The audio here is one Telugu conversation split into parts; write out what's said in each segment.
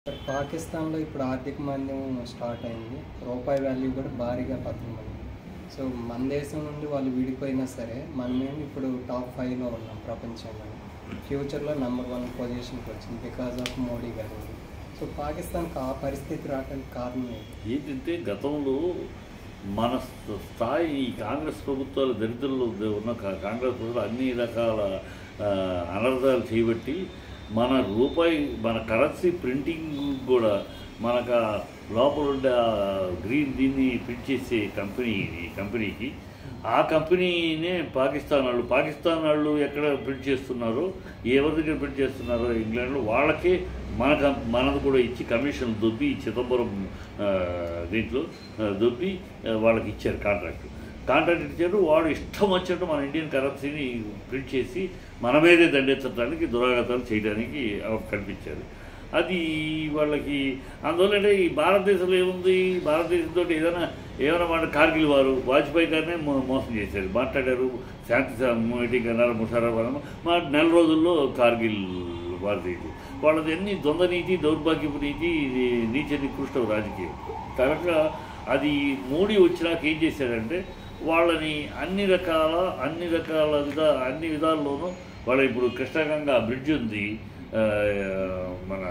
సార్ పాకిస్తాన్లో ఇప్పుడు ఆర్థిక మాంద్యం స్టార్ట్ అయింది రూపాయి వాల్యూ కూడా భారీగా పతనమైంది సో మన దేశం నుండి వాళ్ళు విడిపోయినా సరే మనమేమి ఇప్పుడు టాప్ ఫైవ్లో ఉన్నాం ప్రపంచంలో ఫ్యూచర్లో నెంబర్ వన్ పొజిషన్కి వచ్చింది బికాజ్ ఆఫ్ మోడీ గారు సో పాకిస్తాన్కి ఆ పరిస్థితి రావడానికి కారణం ఏంటి ఏంటంటే గతంలో మన స్థాయి ఈ కాంగ్రెస్ ప్రభుత్వాలు దరిద్రులు ఉన్న కా- కాంగ్రెస్ ప్రభుత్వాలు అన్ని రకాల ఆ, అనర్థాలు చేయబట్టి మన రూపాయి మన కరెన్సీ ప్రింటింగ్ కూడా మనకు ఆ లోపల ఉండే ఆ గ్రీన్ దీన్ని ప్రింట్ చేసే కంపెనీ ఈ కంపెనీకి ఆ కంపెనీనే పాకిస్తాన్ వాళ్ళు పాకిస్తాన్ వాళ్ళు ఎక్కడ ప్రింట్ చేస్తున్నారో ఎవరి దగ్గర ప్రింట్ చేస్తున్నారో ఇంగ్లాండ్లో వాళ్ళకే మన కం- మనది కూడా ఇచ్చి కమిషన్ దొబ్బి ఈ చిదంబరం ఆ, దీంట్లో ఆ, దొబ్బి ఆ, వాళ్ళకి ఇచ్చారు కాంట్రాక్ట్ కాంట్రాక్ట్ ఇచ్చారు వాడు ఇష్టం వచ్చినట్టు మన ఇండియన్ కరెన్సీని ప్రింట్ చేసి మన మీదే దండెత్తడానికి దురాగతాలు చేయడానికి అవకాశం కల్పించారు అది వాళ్ళకి అందువల్ల అంటే ఈ భారతదేశంలో ఏముంది భారతదేశంతో ఏదైనా ఏమైనా మాట కార్గిల్ వారు వాజ్పేయి గారినే మో- మోసం చేశారు మాట్లాడారు శాంతి స- మీటింగ్ అన్నారు ముషారఫ్ అన్నారు మా నెల రోజుల్లో కార్గిల్ వారిది ఇది. వాళ్ళది అన్ని ద్వంద్వ నీతి దౌర్భాగ్యపు నీతి ఇది నీచ నికృష్ట రాజకీయం కనుక అది మోడీ వచ్చినాక ఏం చేశాడంటే వాళ్ళని అన్ని రకాల అన్ని రకాల విధా అన్ని విధాల్లోనూ వాళ్ళ ఇప్పుడు కృష్ణగంగా బ్రిడ్జ్ ఉంది ఆ, మన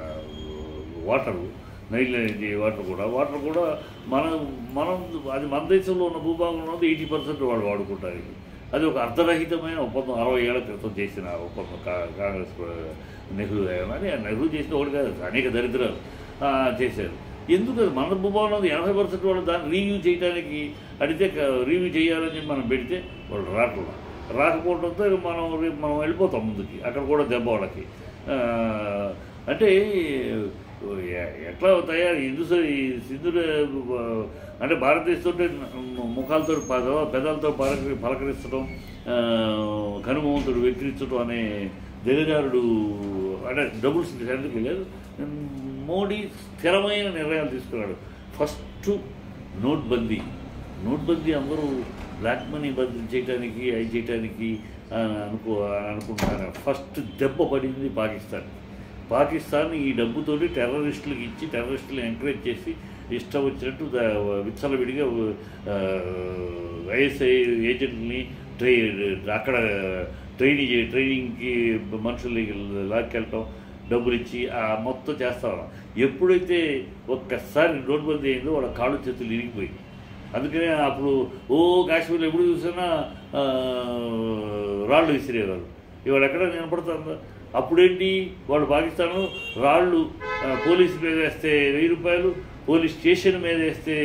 వాటరు నైల్ ఇది వాటర్ కూడా వాటర్ కూడా మన మనం అది మన దేశంలో ఉన్న భూభాగంలో ఉన్నది ఎయిటీ పర్సెంట్ వాళ్ళు వాడుకుంటారు ఇది. అది ఒక అర్ధరహితమైన ఒప్పందం అరవై ఏళ్ల క్రితం చేసిన ఒప్పందం కా- కాంగ్రెస్ ప్ర- నెహ్రూ అని ఆ నెహ్రూ చేసిన ఒకటి కాదు అనేక దరిద్రాలు ఆ, చేశారు ఎందుకు అది మన భూభాగంలో ఉంది ఎనభై పర్సెంట్ వాళ్ళు దాన్ని రివ్యూ చేయడానికి అడిగితే రివ్యూ చేయాలని చెప్పి మనం పెడితే వాళ్ళు రాకుండా రాకపోవడంతో మనం రేపు మనం వెళ్ళిపోతాం ముందుకి అక్కడ కూడా దెబ్బ వాళ్ళకి ఆ, అంటే ఎ- ఎట్లా తయారు హిందూ ఈ సింధుడు అంటే భారతదేశంతో ముఖాలతో పద పెదాలతో పలకరి పలకరించడం ఆ, కనుమవంతుడు వెక్కిరించడం అనే దిగజారుడు అంటే డబుల్స్ ఎందుకు లేదు మోడీ స్థిరమైన నిర్ణయాలు తీసుకున్నాడు ఫస్ట్ నోట్బందీ నోట్బందీ అందరూ బ్లాక్ మనీ బందీ చేయడానికి అవి చేయడానికి ఆ, అనుకో అనుకుంటున్నారు ఫస్ట్ దెబ్బ పడింది పాకిస్తాన్ పాకిస్తాన్ ఈ డబ్బుతోటి టెర్రరిస్టులకు ఇచ్చి టెర్రరిస్టులు ఎంకరేజ్ చేసి ఇష్టం వచ్చినట్టు ద- విచ్చలవిడిగా ఆ, ఐఎస్ఐ ఏజెంట్ని ట్రై అక్కడ ట్రైనింగ్ చే- ట్రైనింగ్కి మనుషుల్ని లాక్కెళ్ళటం డబ్బులు ఇచ్చి ఆ మొత్తం చేస్తాం ఎప్పుడైతే ఒక్కసారి నోట్బందీ అయిందో వాళ్ళ కాళ్ళు చేతులు ఇరిగిపోయి అందుకనే అప్పుడు ఓ కాశ్మీర్లో ఎప్పుడు చూసినా ఆ, రాళ్ళు విసిరేవారు ఇవాళ ఎక్కడ కనపడుతుందా అప్పుడేంటి వాళ్ళు పాకిస్తాన్ రాళ్ళు ఆ, పోలీసు మీద వేస్తే వెయ్యి రూపాయలు పోలీస్ స్టేషన్ మీద వేస్తే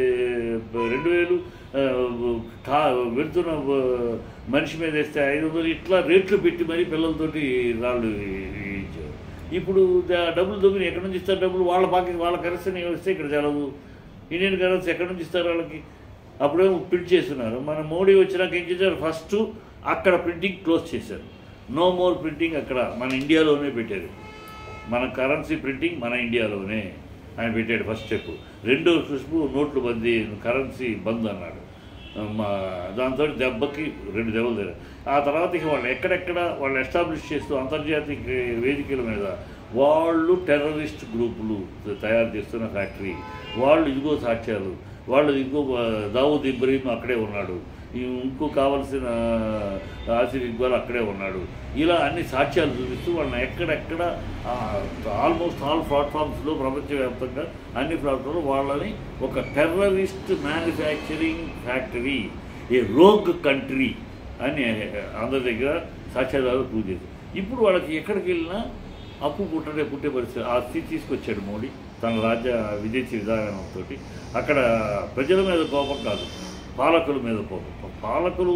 రెండు వేలు ఆ, కా వెళ్తున్న ఆ, మనిషి మీద వేస్తే ఐదు వందలు ఇట్లా రేట్లు పెట్టి మరీ పిల్లలతోటి రాళ్ళు ఇచ్చారు ఇప్పుడు దా- డబ్బులు దొంగని ఎక్కడి నుంచి ఇస్తారు డబ్బులు వాళ్ళ పాకి వాళ్ళ కరెన్సీని వస్తే ఇక్కడ తెలదు ఇండియన్ కరెన్సీ ఎక్కడి నుంచి ఇస్తారు వాళ్ళకి అప్పుడేమో ప్రింట్ చేస్తున్నారు మన మోడీ వచ్చినాక ఏం చేశారు ఫస్ట్ అక్కడ ప్రింటింగ్ క్లోజ్ చేశారు నో మోర్ ప్రింటింగ్ అక్కడ మన ఇండియాలోనే పెట్టారు మన కరెన్సీ ప్రింటింగ్ మన ఇండియాలోనే ఆయన పెట్టాడు ఫస్ట్ స్టెప్ రెండో స్టెప్ నోట్లు బందీ కరెన్సీ బంద్ అన్నాడు మా దాంతో దెబ్బకి రెండు దెబ్బలు తిరిగాయి ఆ తర్వాత ఇక వాళ్ళు ఎక్కడెక్కడ వాళ్ళు ఎస్టాబ్లిష్ చేస్తూ అంతర్జాతీయ వేదికల మీద వాళ్ళు టెర్రరిస్ట్ గ్రూపులు తయారు చేస్తున్న ఫ్యాక్టరీ వాళ్ళు ఇదిగో సాక్ష్యాలు వాళ్ళు ఇంకో దావూద్ ఇబ్రహీం అక్కడే ఉన్నాడు ఈ ఇంకో కావలసిన ఆసిఫ్ ఇక్బాల్ అక్కడే ఉన్నాడు ఇలా అన్ని సాక్ష్యాలు చూపిస్తూ వాళ్ళని ఎక్కడెక్కడ ఆల్మోస్ట్ ఆల్ ప్లాట్ఫామ్స్లో ప్రపంచవ్యాప్తంగా అన్ని ప్లాట్ఫామ్లో వాళ్ళని ఒక terrorist manufacturing factory a rogue country అని అందరి దగ్గర సాక్ష్యాధారాలు ప్రూవ్ చేశారు ఇప్పుడు వాళ్ళకి ఎక్కడికి వెళ్ళినా అప్పు పుట్టడే పుట్టే పరిస్థితి ఆ స్థితి తీసుకొచ్చాడు మోడీ తన రాజ్య విదేశీ విధానంతో అక్కడ ప్రజల మీద కోపం కాదు పాలకుల మీద కోపం పాలకులు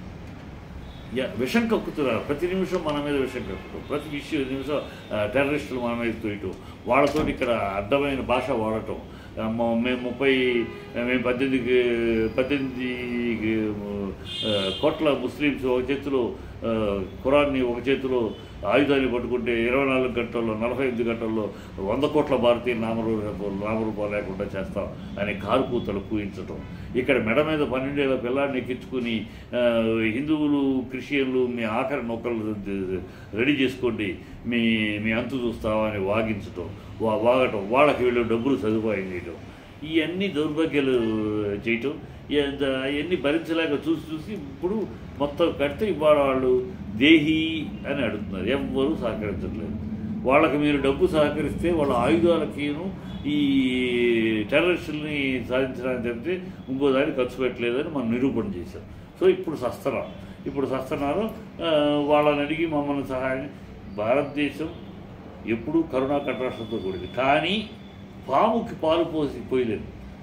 యా- విషం కక్కుతున్నారు ప్రతి నిమిషం మన మీద విషం కక్కుతాం ప్రతి విషయం నిమిషం ఆ, టెర్రరిస్టులు మన మీద తోయటం వాళ్ళతో ఇక్కడ అడ్డమైన భాష వాడటం ఆ, మ- మేము ముప్పై మేము పద్దెనిమిది పద్దెనిమిది ఆ, కోట్ల ముస్లిమ్స్ ఒక చేతిలో ఆ, ఖురాన్ని ఒక చేతిలో ఆయుధాన్ని పట్టుకుంటే ఇరవై నాలుగు గంటల్లో నలభై ఎనిమిది గంటల్లో వంద కోట్ల భారతీయ నామరూప నామరూపాలు లేకుండా చేస్తాం అని కారు కూతలు కూయించటం ఇక్కడ మెడ మీద పన్నెండేళ్ల పిల్లాడిని ఎక్కించుకుని ఆ, హిందువులు క్రిస్టియన్లు మీ ఆఖరి నొక్కలు రెడీ చేసుకోండి మీ మీ అంతు చూస్తామని వాగించటం వా వాగటం వాళ్ళకి వీళ్ళు డబ్బులు సదుపాయం చేయటం ఇవన్నీ దౌర్భాగ్యాలు చేయటం అవన్నీ భరించలేక చూసి చూసి ఇప్పుడు మొత్తం కడితే ఇవాళ వాళ్ళు దేహి అని అడుగుతున్నారు ఎవ్వరూ సహకరించట్లేదు వాళ్ళకి మీరు డబ్బు సహకరిస్తే వాళ్ళ ఆయుధాలకిను ఈ టెర్రరిస్టుల్ని సాధించడానికి చెప్తే ఇంకో దాన్ని ఖర్చు పెట్టలేదని మనం నిరూపణ చేశాం సో ఇప్పుడు సస్తనం ఇప్పుడు సస్తనాలు ఆ, వాళ్ళని అడిగి మమ్మల్ని సహాయం భారతదేశం ఎప్పుడూ కరుణా కటాక్షంతో కూడింది కానీ పాముకి పాలు పోసి పోయలేదు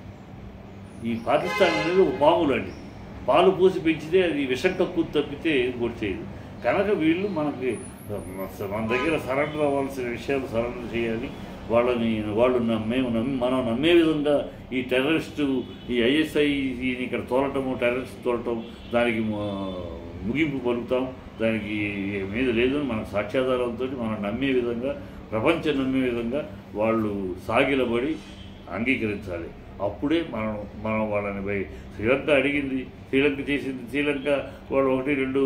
ఈ పాకిస్తాన్ అనేది ఒక పాము లాంటిది పాలు పోసి పెంచితే అది విషం కక్కు తప్పితే ఇంకోటి చేయదు కనుక వీళ్ళు మనకి మన దగ్గర సరెండర్ అవ్వాల్సిన విషయాలు సరెండర్ చేయాలి వాళ్ళని వాళ్ళు నమ్మే- నమ్మి మనం నమ్మే విధంగా ఈ టెర్రరిస్టు ఈ ఐఎస్ఐని ఇక్కడ తోలటము టెర్రరిస్ట్ తోలటం దానికి ము- ముగింపు పలుకుతాం దానికి మీద లేదని మనకు సాక్ష్యాధారాలతో మనం నమ్మే విధంగా ప్రపంచం నమ్మే విధంగా వాళ్ళు సాగిలబడి అంగీకరించాలి అప్పుడే మనం మనం వాళ్ళని పోయి శ్రీలంక అడిగింది శ్రీలంక చేసింది శ్రీలంక వాళ్ళు ఒకటి రెండు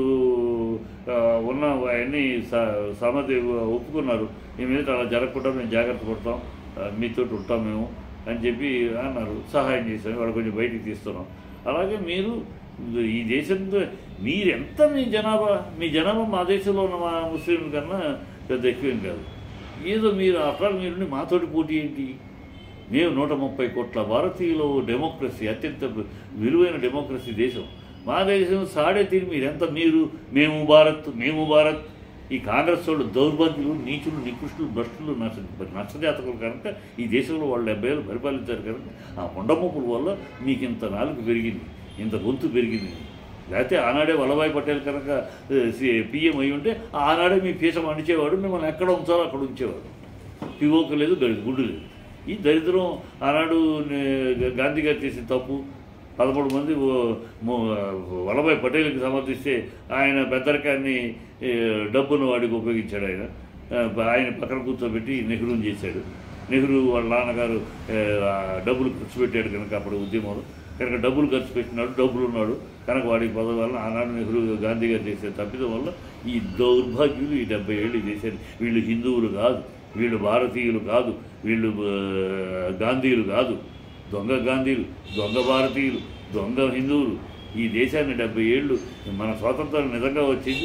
ఆ, ఉన్న అవన్నీ సమ్మతి ఒప్పుకున్నారు ఈ మీద అలా జరగకుండా మేము జాగ్రత్త పడతాం ఆ, మీతో ఉంటాం మేము అని చెప్పి అన్నారు సహాయం చేశాం వాళ్ళు కొంచెం బయటికి తీస్తున్నాం అలాగే మీరు ఈ దేశంతో మీరెంత మీ జనాభా మీ జనాభా మా దేశంలో ఉన్న మా ముస్లింల కన్నా పెద్ద ఎక్కువేం కాదు ఏదో మీరు అట్లా మీరు మాతోటి పోటీ ఏంటి మేము నూట ముప్పై కోట్ల భారతీయులు డెమోక్రసీ అత్యంత విలువైన డెమోక్రసీ దేశం మా దేశం సాడే తీరు మీరెంత మీరు మేము భారత్ మేము భారత్ ఈ కాంగ్రెస్ వాళ్ళు దౌర్భాగ్యులు నీచులు నికృష్టులు భ్రష్టులు నష్ట నష్టజాతకులు కనుక ఈ దేశంలో వాళ్ళు డెబ్బై ఏళ్ళు పరిపాలించారు కనుక ఆ ముండమూపుల వల్ల మీకు ఇంత నాలుగు పెరిగింది ఇంత గొంతు పెరిగింది లేకపోతే ఆనాడే వల్లభాయ్ పటేల్ కనుక పిఎం అయి ఉంటే ఆనాడే మీ పీసం అణిచేవాడు మిమ్మల్ని ఎక్కడ ఉంచాలో అక్కడ ఉంచేవాడు పివోక లేదు గడి- గుడ్డు లేదు ఈ దరిద్రం ఆనాడు నే- గాంధీ గారు చేసిన తప్పు పదమూడు మంది ఓ- మో- వల్లభాయ్ పటేల్కి సమర్థిస్తే ఆయన పెద్దరికాన్ని ఏ, డబ్బును వాడికి ఉపయోగించాడు ఆయన ఆ, ఆయన పక్కన కూర్చోబెట్టి నెహ్రూని చేశాడు నెహ్రూ వాళ్ళ నాన్నగారు ఏ, ఆ డబ్బులు ఖర్చు పెట్టాడు కనుక అప్పుడు ఉద్యమంలో కనుక డబ్బులు ఖర్చు పెట్టినాడు డబ్బులు ఉన్నాడు కనుక వాడికి పదవి వల్ల ఆనాడు నెహ్రూ గాంధీ గారు చేసే తప్పిదం వల్ల ఈ దౌర్భాగ్యులు ఈ డెబ్బై ఏళ్ళు చేశారు వీళ్ళు హిందువులు కాదు వీళ్ళు భారతీయులు కాదు వీళ్ళు ఆ, గాంధీయులు కాదు దొంగ గాంధీలు దొంగ భారతీయులు దొంగ హిందువులు ఈ దేశాన్ని డెబ్బై ఏళ్ళు మన స్వాతంత్రం నిజంగా వచ్చింది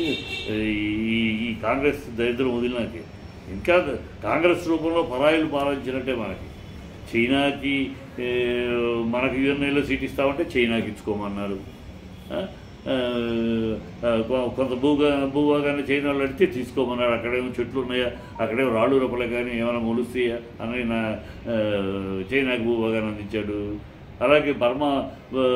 ఈ ఈ కాంగ్రెస్ దరిద్రం వదిలినాకే ఇంకా కాంగ్రెస్ రూపంలో పరాయిలు పాలించినట్టే మనకి చైనాకి ఏ, మనకి యుఎన్ఐలో సీట్ ఇస్తామంటే చైనాకి ఇచ్చుకోమన్నారు ఆ? ఆ, ఆ, కొ- కొంత భూగా భూభాగాన్ని చైనా వాళ్ళు అడిగితే తీసుకోమన్నారు అక్కడేమో చెట్లు ఉన్నాయా అక్కడేమో రాళ్ళు రూపలే కానీ ఏమైనా మొలుస్తాయా అని నా ఆ, చైనాకి భూభాగాన్ని అందించాడు అలాగే బర్మా ఆ,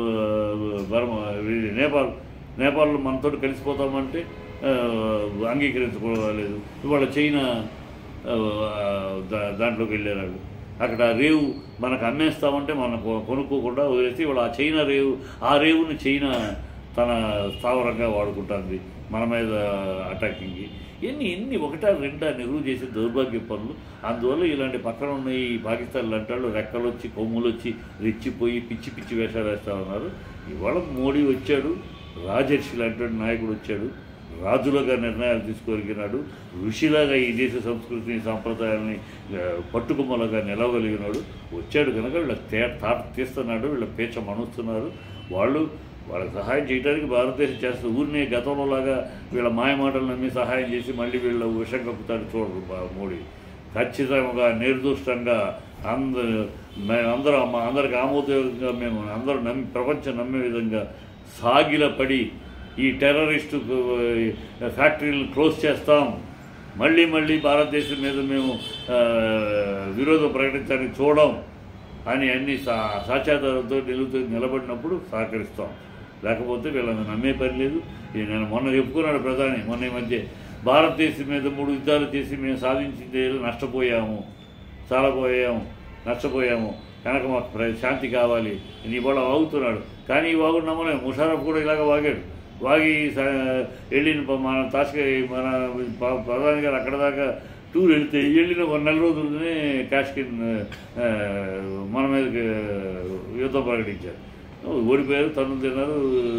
బర్మా ఇది నేపాల్ నేపాల్లో మనతో కలిసిపోతామంటే ఆ, అంగీకరించుకోలేదు ఇవాళ చైనా ఆ, దా- దాంట్లోకి వెళ్ళారు వాళ్ళు. అక్కడ రేవు మనకు అమ్మేస్తామంటే మనం కొ- కొనుక్కోకుండా వదిలేసి వాళ్ళు ఆ చైనా రేవు ఆ రేవుని చైనా తన స్థావరంగా వాడుకుంటుంది మన మీద అటాకింగ్కి ఎన్ని ఎన్ని ఒకటా రెండా నెహ్రూ చేసే దౌర్భాగ్య పనులు అందువల్ల ఇలాంటి పక్కన ఉన్న ఈ పాకిస్తాన్ లంటాళ్ళు రెక్కలు వచ్చి కొమ్ములు వచ్చి రెచ్చిపోయి పిచ్చి పిచ్చి వేషాలు వేస్తా ఉన్నారు ఇవాళ మోడీ వచ్చాడు రాజర్షి లాంటి నాయకుడు వచ్చాడు రాజులుగా నిర్ణయాలు తీసుకోగలిగినాడు ఋషిలాగా ఈ దేశ సంస్కృతిని సాంప్రదాయాలని ఆ, పట్టుకుమ్మలుగా నిలవగలిగినాడు వచ్చాడు కనుక వీళ్ళ తే తాట తీస్తున్నాడు వీళ్ళ పేచ మనుస్తున్నారు వాళ్ళు వాళ్ళకి సహాయం చేయడానికి భారతదేశం చేస్తుంది ఊరినే గతంలో లాగా వీళ్ళ మాయమాటలు నమ్మి సహాయం చేసి మళ్ళీ వీళ్ళ విషం కప్పుతాడు చూడరు బా- మోడీ ఖచ్చితంగా నిర్దుష్టంగా అందరూ మేమందరం మా అందరికి ఆమోదయోగంగా మేము అందరూ నమ్మి ప్రపంచం నమ్మే విధంగా సాగిలపడి ఈ టెర్రరిస్టు ఆ, ఫ్యాక్టరీలను క్లోజ్ చేస్తాం మళ్ళీ మళ్ళీ భారతదేశం మీద మేము ఆ, విరోధం ప్రకటించడానికి చూడం అని అన్ని సా సాక్ష్యాధారంతో నిలుతూ నిలబడినప్పుడు సహకరిస్తాం లేకపోతే వీళ్ళని నమ్మే పని లేదు ఇది నేను మొన్న చెప్పుకున్నాడు ప్రధాని మొన్న ఈ మధ్య భారతదేశం మీద మూడు యుద్ధాలు చేసి మేము సాధించింది ఏదో నష్టపోయాము చాలా పోయాము నష్టపోయాము కనుక మాకు ప్ర- శాంతి కావాలి అని ఇవాళ వాగుతున్నాడు కానీ ఈ వాగుడు నమ్మలేము ముషారఫ్ కూడా ఇలాగ వాగాడు వాగి స- వెళ్ళిన ప- మన తాస్కాయ్ మన ప- ప్రధాని గారు అక్కడ దాకా టూర్ వెళ్తే వెళ్ళిన ఒక నెల రోజులనే కాశ్కిన్ ఆ, మన మీదకి యుద్ధం ప్రకటించారు ఓడిపోయారు తను తిన్నారు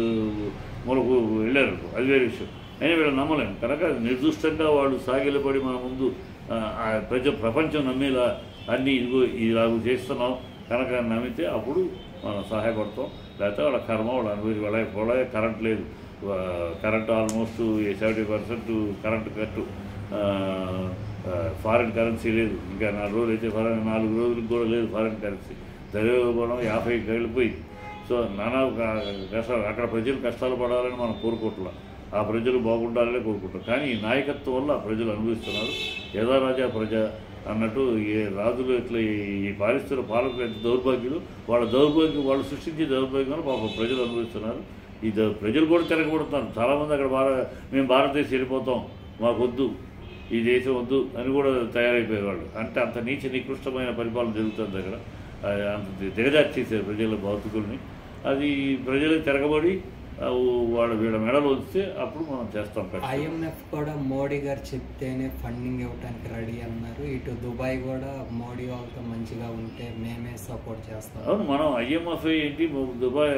మొలకు వెళ్ళారు అది వేరే విషయం అయినా వీళ్ళు నమ్మలేము కనుక నిర్దిష్టంగా వాళ్ళు సాగిలపడి మన ముందు ఆ, ఆ ప్రజ ప్రపంచం నమ్మేలా అన్నీ ఇదిగో ఇలా చేస్తున్నాం కనుక నమ్మితే అప్పుడు మనం సహాయపడతాం లేకపోతే వాళ్ళ కర్మ వాళ్ళు అనుభవి వాళ్ళ వాళ్ళ కరెంట్ లేదు ఆ, current almost seventy percent current cut ఆ, ఆ, ఫారిన్ కరెన్సీ లేదు ఇంకా నాలుగు రోజులు అయితే ఫారెన్ నాలుగు రోజులకు కూడా లేదు ఫారిన్ కరెన్సీ ద్రవ్యోల్బణం యాభైకి వెళ్ళిపోయింది సో నానా క- కష్టాలు అక్కడ ప్రజలు కష్టాలు పడాలని మనం కోరుకుంటున్నాం ఆ ప్రజలు బాగుండాలని కోరుకుంటాం కానీ ఈ నాయకత్వం వల్ల ఆ ప్రజలు అనుభవిస్తున్నారు యథా రాజా ప్రజ అన్నట్టు ఏ రాజులు ఇట్లా ఈ- ఈ పాలిస్తున్న పాలకులు ఎంత దౌర్భాగ్యులు వాళ్ళ దౌర్భాగ్యం వాళ్ళు సృష్టించే దౌర్భాగ్యం పాపం ప్రజలు అనుభవిస్తున్నారు ఈ ద- ప్రజలు కూడా తిరగబడుతున్నారు చాలామంది అక్కడ భార మేము భారతదేశం వెళ్ళిపోతాం మాకు వద్దు ఈ దేశం వద్దు అని కూడా తయారైపోయేవాళ్ళు అంటే అంత నీచ నికృష్టమైన పరిపాలన జరుగుతుంది అక్కడ ఆ, అంత దిగజార్చేసారు ప్రజల భౌతికుల్ని అది ప్రజలు తిరగబడి ఆ, వాళ్ళ వీళ్ళ మెడలు వస్తే అప్పుడు మనం చేస్తాం ఖచ్చితంగా. ఐఎంఎఫ్ కూడా మోడీ గారు చెప్తేనే ఫండింగ్ ఇవ్వడానికి రెడీ అన్నారు ఇటు దుబాయ్ కూడా మోడీ వాళ్ళతో మంచిగా ఉంటే మేమే సపోర్ట్ చేస్తాం అవును మనం ఐఎంఎఫ్ ఏంటి దుబాయ్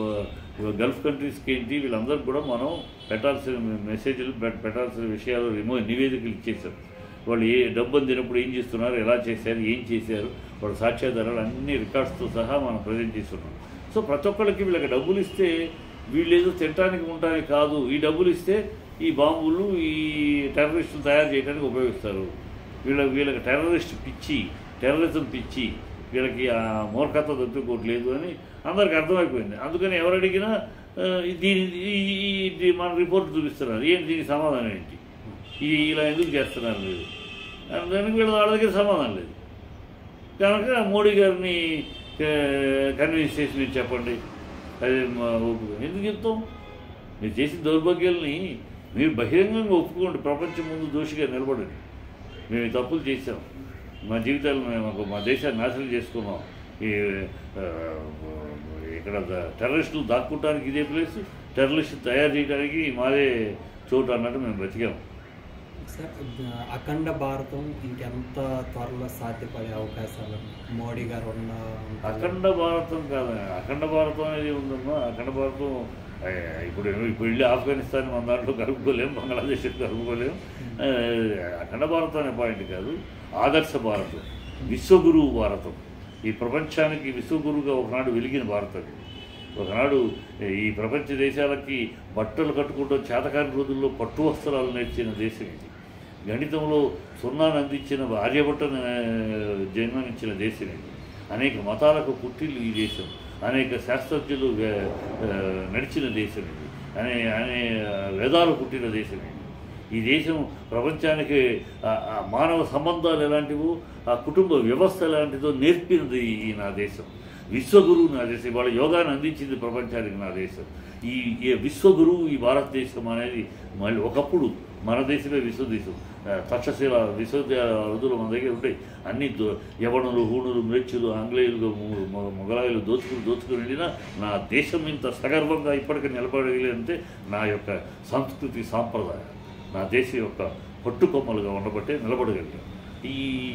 ఆ, గల్ఫ్ కంట్రీస్కి ఏంటి వీళ్ళందరికీ కూడా మనం పెట్టాల్సిన మెసేజ్లు పెట్- పెట్టాల్సిన విషయాలు రిమో నివేదికలు ఇచ్చేసారు వాళ్ళు ఏ డబ్బు అందినప్పుడు ఏం చేస్తున్నారు ఎలా చేశారు ఏం చేశారు వాళ్ళ సాక్ష్యాధారాలు అన్ని రికార్డ్స్తో సహా మనం ప్రజెంట్ చేస్తున్నాం సో ప్రతి ఒక్కళ్ళకి వీళ్ళకి డబ్బులు ఇస్తే వీళ్ళు ఏదో తినడానికి ఉండడానికి కాదు ఈ డబ్బులు ఇస్తే ఈ బాంబులు ఈ టెర్రరిస్టులు తయారు చేయడానికి ఉపయోగిస్తారు వీళ్ళ వీళ్ళకి టెర్రరిస్ట్ పిచ్చి టెర్రరిజం పిచ్చి వీళ్ళకి ఆ మూర్ఖత్వం దొరుకుకోవట్లేదు అని అందరికి అర్థమైపోయింది అందుకని ఎవరు అడిగినా ఆ, దీని ఈ- ఈ- ఇది మన రిపోర్ట్ చూపిస్తున్నారు ఏంటి దీనికి సమాధానం ఏంటి ఇది ఇలా ఎందుకు చేస్తున్నారు లేదు దానికి వీళ్ళ వాళ్ళ దగ్గర సమాధానం లేదు కనుక మోడీ గారిని కన్విన్స్ చేసి మీరు చెప్పండి అది మా ఒప్పు- ఎందుకు చెప్తాం మీరు చేసిన దౌర్భాగ్యాలని మీరు బహిరంగంగా ఒప్పుకోండి ప్రపంచం ముందు దోషిగా నిలబడండి మేము ఈ తప్పులు చేసాం మా జీవితాలను మేము మా దేశాన్ని నాశనం చేసుకున్నాం ఈ ఆ, ఇక్కడ ద- టెర్రరిస్టులు దాక్కుంటానికి ఇదే ప్లేస్ టెర్రరిస్టులు తయారు చేయడానికి మాదే చోటు అన్నట్టు మేము బ్రతికాం సార్ అఖండ భారతం ఇంకెంత త్వరలో సాధ్యపడే అవకాశాలు ఉన్నాయి? మోడీ గారు ఉన్న అఖండ భారతం కాదు అఖండ భారతం అనేది ఉందమ్మా అఖండ భారతం ఆ, ఇప్పుడు ఇప్పుడు వెళ్ళి ఆఫ్ఘనిస్తాన్ మన దాంట్లో కలుపుకోలేం బంగ్లాదేశ్ కలుపుకోలేం ఆ, అఖండ భారతం అనే పాయింట్ కాదు ఆదర్శ భారతం విశ్వగురువు భారతం ఈ ప్రపంచానికి విశ్వగురువుగా ఒకనాడు వెలిగిన భారతం ఇది. ఒకనాడు ఈ ప్రపంచ దేశాలకి బట్టలు కట్టుకుంటూ చేతకాని రోజుల్లో పట్టు వస్త్రాలు నేర్చిన దేశం ఇది గణితంలో సున్నాను అందించిన ఆర్యభట్టను ఆ, జన్మనిచ్చిన దేశం ఇది అనేక మతాలకు పుట్టిల్లు ఈ దేశం అనేక శాస్త్రజ్ఞులు ఆ, ఆ, నడిచిన దేశం ఇది అనే అనే వేదాలు పుట్టిన దేశం ఇది ఈ దేశం ప్రపంచానికి ఆ- ఆ మానవ సంబంధాలు ఎలాంటివో ఆ కుటుంబ వ్యవస్థ ఎలాంటిదో నేర్పినది ఈ నా దేశం విశ్వగురువు నా దేశం వాళ్ళ యోగాన్ని అందించింది ప్రపంచానికి నా దేశం ఈ ఈ విశ్వగురువు ఈ భారతదేశం అనేది మళ్ళీ ఒకప్పుడు మన దేశమే విశ్వదేశం ఆ, తక్షశిల విశ్వవిద్యాలయాలు మన దగ్గర ఉంటాయి అన్ని దో- యవనులు హూణులు మ్రేచ్చులు ఆంగ్లేయులు ము- ము- మొగలాయులు దోచుకుని దోచుకుని వెళ్ళినా నా దేశం ఇంత సగర్వంగా ఇప్పటికీ నిలబడగలిగితే నా యొక్క సంస్కృతి సాంప్రదాయం నా దేశం యొక్క పట్టుకొమ్మలుగా ఉండబట్టే నిలబడగలిగాం ఈ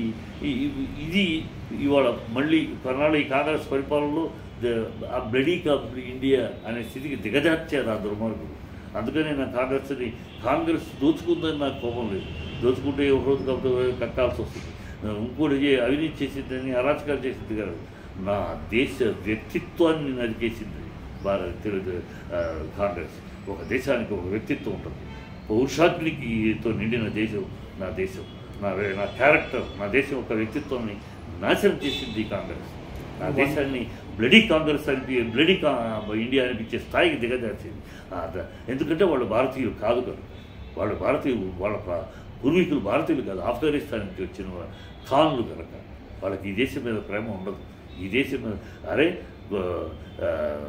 ఈ- ఈ- ఇది ఇవాళ మళ్ళీ కొన్నాళ్ళు ఈ కాంగ్రెస్ పరిపాలనలో ద- ఆ బ్లడీ కప్ ఇండియా అనే స్థితికి దిగజార్చారు ఆ దుర్మార్గులు అందుకనే నా కాంగ్రెస్ని కాంగ్రెస్ దోచుకుందని నాకు కోపం లేదు దోచుకుంటే ఒక రోజు కాకపోతే కక్కాల్సి వస్తుంది ఇంకోటి చే- అవినీతి చేసిందని అరాచకాలు చేసింది కాదు నా దేశ వ్యక్తిత్వాన్ని నరికేసింది భారత తెలుగు ఆ, కాంగ్రెస్ ఒక దేశానికి ఒక వ్యక్తిత్వం ఉంటుంది పౌరుషాగ్నికితో నిండిన దేశం నా దేశం నా వే- నా క్యారెక్టర్ నా దేశం యొక్క వ్యక్తిత్వాన్ని నాశనం చేసింది ఈ కాంగ్రెస్ నా దేశాన్ని బ్లడీ కాంగ్రెస్ అనిపి బ్లడీ కా ఇండియా అనిపించే స్థాయికి దిగజార్చింది ఆ, ద- ఎందుకంటే వాళ్ళు భారతీయులు కాదు కదా వాళ్ళు భారతీయులు వాళ్ళ ప్ర- పూర్వీకులు భారతీయులు కాదు ఆఫ్ఘనిస్తాన్ నుంచి వచ్చిన వా- ఖాన్లు కనుక వాళ్ళకి ఈ దేశం మీద ప్రేమ ఉండదు ఈ దేశం మీద అరే ఆ, ఆ,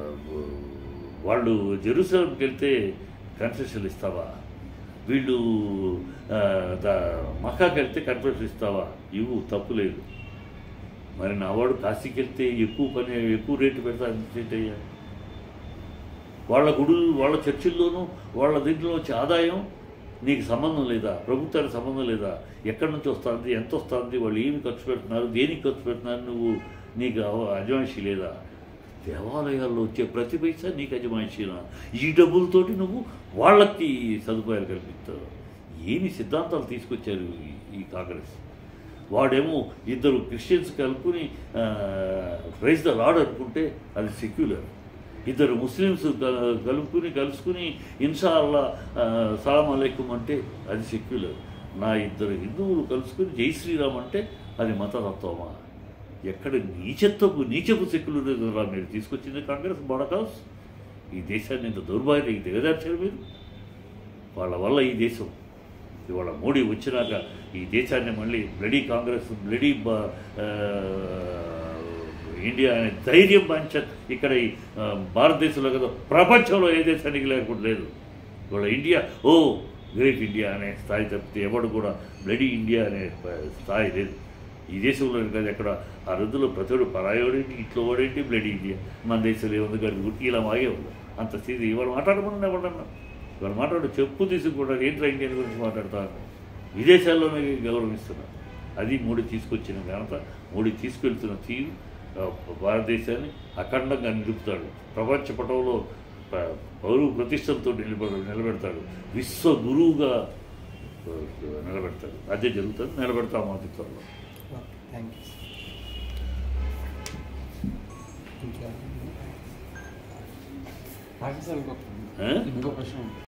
వాళ్ళు జెరూసలంకి వెళ్తే కన్సెషన్లు ఇస్తావా వీళ్ళు ఆ, ద- మక్కాకి వెళ్తే కన్సెషన్ ఇస్తావా ఇవ్వు తప్పు లేదు మరి నా వాడు కాశీకి వెళ్తే ఎక్కువ పని ఎక్కువ రేటు పెడతా అయ్యా వాళ్ళ గుడులు వాళ్ళ చర్చిల్లోనూ వాళ్ళ దీంట్లో వచ్చే ఆదాయం నీకు సంబంధం లేదా ప్రభుత్వానికి సంబంధం లేదా ఎక్కడి నుంచి వస్తుంది ఎంత వస్తుంది వాళ్ళు ఏమి ఖర్చు పెడుతున్నారు దేనికి ఖర్చు పెడుతున్నారు నువ్వు నీకు అవ- అజమాయిషీ లేదా దేవాలయాల్లో వచ్చే ప్రతి పైసా నీకు అజమాయిషీనా ఈ డబ్బులతోటి నువ్వు వాళ్ళకి సదుపాయాలు కల్పిస్తావు ఏమి సిద్ధాంతాలు తీసుకొచ్చారు ఈ- ఈ కాంగ్రెస్ వాడేమో ఇద్దరు క్రిస్టియన్స్ కలుపుకుని ప్రైజ్ ద లాడ్ అనుకుంటే అది సెక్యులర్ ఇద్దరు ముస్లిమ్స్ కల- కలుపుకుని కలుసుకుని ఇన్షా అల్లా ఆ, సలాం అలైకుం అంటే అది సెక్యులర్ నా ఇద్దరు హిందువులు కలుసుకుని జై శ్రీరామ్ అంటే అది మతతత్వమా ఎక్కడ నీచత్వపు నీచపు సెక్యులరిజం రా మీరు తీసుకొచ్చింది కాంగ్రెస్ బొడకాస్ ఈ దేశాన్ని ఇంత దౌర్భాగ్యం దిగదార్చారు మీరు వాళ్ళ వల్ల ఈ దేశం ఇవాళ మోడీ వచ్చినాక ఈ దేశాన్ని మళ్ళీ బ్లడీ కాంగ్రెస్ బ్లడీ బ- ఆ, ఇండియా అనే ధైర్యం పంచ ఇక్కడ ఈ ఆ, భారతదేశంలో కదా ప్రపంచంలో ఏ దేశానికి లేకుండా లేదు ఇవాళ ఇండియా ఓ గ్రేట్ ఇండియా అనే స్థాయి తప్పితే ఎవడు కూడా బ్లడీ ఇండియా అనే ప- స్థాయి లేదు ఈ దేశంలో కదా ఎక్కడ ఆ రద్దులో ప్రతివాడు పరాయోడేంటి ఇంట్లో వాడేంటి బ్లడీ ఇండియా మన దేశంలో ఏముంది కానీ గుర్తి ఇలా మాగే ఉంది అంత స్థితి ఇవాళ మాట్లాడమని ఎవడన్నా ఇవాళ మాట్లాడు చెప్పు తీసుకుంటారు ఏంట్రా ఇండియన్ గురించి మాట్లాడతారు విదేశాల్లోనే గౌరవిస్తున్నారు అది మోడీ తీసుకొచ్చిన ఘనత మోడీ తీసుకెళ్తున్న తీరు ఆ, భారతదేశాన్ని అఖండంగా నిలుపుతాడు ప్రపంచ పటంలో ప- పౌరు ప్రతిష్టలతో నిలబడ నిలబెడతాడు విశ్వ గురువుగా ఆ, నిలబెడతాడు అదే జరుగుతుంది నిలబెడతాము అతి త్వరలో ఓకే థ్యాంక్ యూ ఇంకా పాకిస్తాన్ ఇంకో ఆ? ఇంకో ప్రశ్న ఉంది